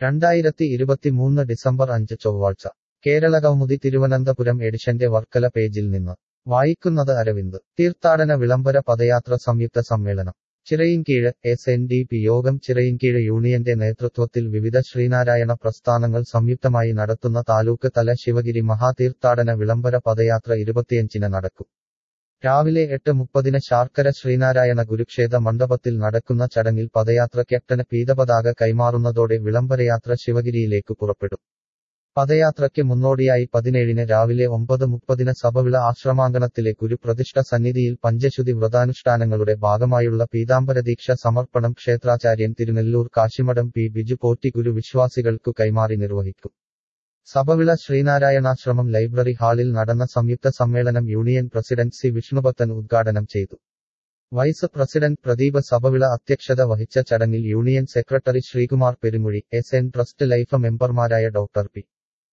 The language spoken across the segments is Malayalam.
രണ്ടായിരത്തി ഇരുപത്തിമൂന്ന് ഡിസംബർ അഞ്ച് ചൊവ്വാഴ്ച കേരള കൗമുദി തിരുവനന്തപുരം എഡിഷന്റെ വർക്കല പേജിൽ നിന്ന് വായിക്കുന്നത് അരവിന്ദ് തീർത്ഥാടന വിളംബര പദയാത്ര സംയുക്ത സമ്മേളനം Chirayinkeezh S N D P Yogam Chirayinkeezh യൂണിയന്റെ നേതൃത്വത്തിൽ വിവിധ ശ്രീനാരായണ പ്രസ്ഥാനങ്ങൾ സംയുക്തമായി നടത്തുന്ന താലൂക്ക് തല ശിവഗിരി മഹാതീർത്ഥാടന വിളംബര പദയാത്ര ഇരുപത്തിയഞ്ചിന് നടക്കും രാവിലെ എട്ട് മുപ്പതിന് ശാർക്കര ശ്രീനാരായണ ഗുരുക്ഷേത്ര മണ്ഡപത്തിൽ നടക്കുന്ന ചടങ്ങിൽ പദയാത്ര ക്യാപ്റ്റന് പീതപതാക കൈമാറുന്നതോടെ വിളംബരയാത്ര ശിവഗിരിയിലേക്ക് പുറപ്പെടും പദയാത്രയ്ക്ക് മുന്നോടിയായി പതിനേഴിന് രാവിലെ ഒമ്പത് മുപ്പതിന് സഭവിള ആശ്രമാങ്കണത്തിലെ ഗുരുപ്രതിഷ്ഠ സന്നിധിയിൽ പഞ്ചശുതി വ്രതാനുഷ്ഠാനങ്ങളുടെ ഭാഗമായുള്ള പീതാംബരദീക്ഷ സമർപ്പണം ക്ഷേത്രാചാര്യൻ തിരുനെല്ലൂർ കാശിമഠം പി ബിജു പോറ്റി ഗുരു വിശ്വാസികൾക്കു കൈമാറി നിർവഹിക്കും സഭവിള ശ്രീനാരായണാശ്രമം ലൈബ്രറി ഹാളിൽ നടന്ന സംയുക്ത സമ്മേളനം യൂണിയൻ പ്രസിഡന്റ് സി വിഷ്ണുഭക്തൻ ഉദ്ഘാടനം ചെയ്തു വൈസ് പ്രസിഡന്റ് പ്രദീപ് സഭവിള അധ്യക്ഷത വഹിച്ച ചടങ്ങിൽ union secretary Sreekumar Perumuzhi S N trust life മെമ്പർമാരായ doctor P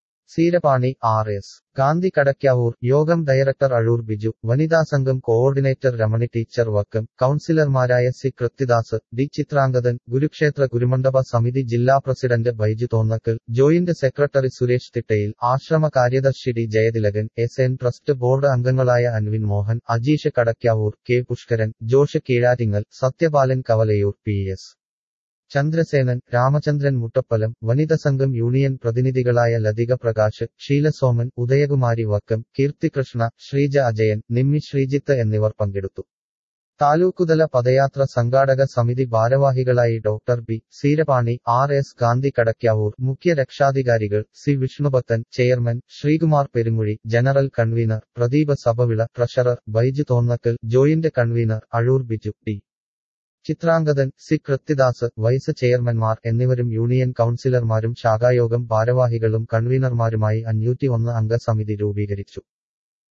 Seerapani R S Gandhi Kadakkavoor Yogam director Azhoor Biju വനിതാ സംഘം കോഓർഡിനേറ്റർ രമണി ടീച്ചർ വക്കം കൌൺസിലർമാരായ സി കൃത്തിദാസ് ഡി ചിത്രാംഗതൻ ഗുരുക്ഷേത്ര ഗുരുമണ്ഡപ സമിതി ജില്ലാ president Baiju Thonnakkal joint secretary Suresh Thittayil ആശ്രമ കാര്യദർശി D Jayathilakan S N trust board അംഗങ്ങളായ Anvin Mohan Ajeesh Kadakkavoor K Pushkaran Josh Keezhattingal Sathyapalan Kavalayoor P S Chandrasenan Ramachandran Muttappalam വനിത സംഘം യൂണിയൻ പ്രതിനിധികളായ ലതിക പ്രകാശ് ഷീലസോമൻ ഉദയകുമാരി വക്കം കീർത്തികൃഷ്ണ ശ്രീജ അജയൻ നിമ്മി ശ്രീജിത്ത് എന്നിവർ പങ്കെടുത്തു താലൂക്കുതല പദയാത്ര സംഘാടക സമിതി ഭാരവാഹികളായി doctor B Seerapani R S Gandhi Kadakkavoor മുഖ്യ രക്ഷാധികാരികൾ C Vishnubhakthan chairman Sreekumar Perumuzhi general convener Pradeepa Sabhavila treasurer Baiju Thonnakkal joint convener Azhoor Biju T Chitrangathan C Krithidas vice ചെയർമാൻമാർ എന്നിവരും യൂണിയൻ കൌൺസിലർമാരും ശാഖായോഗം ഭാരവാഹികളും കൺവീനർമാരുമായി അഞ്ഞൂറ്റി ഒന്ന് അംഗ സമിതി രൂപീകരിച്ചു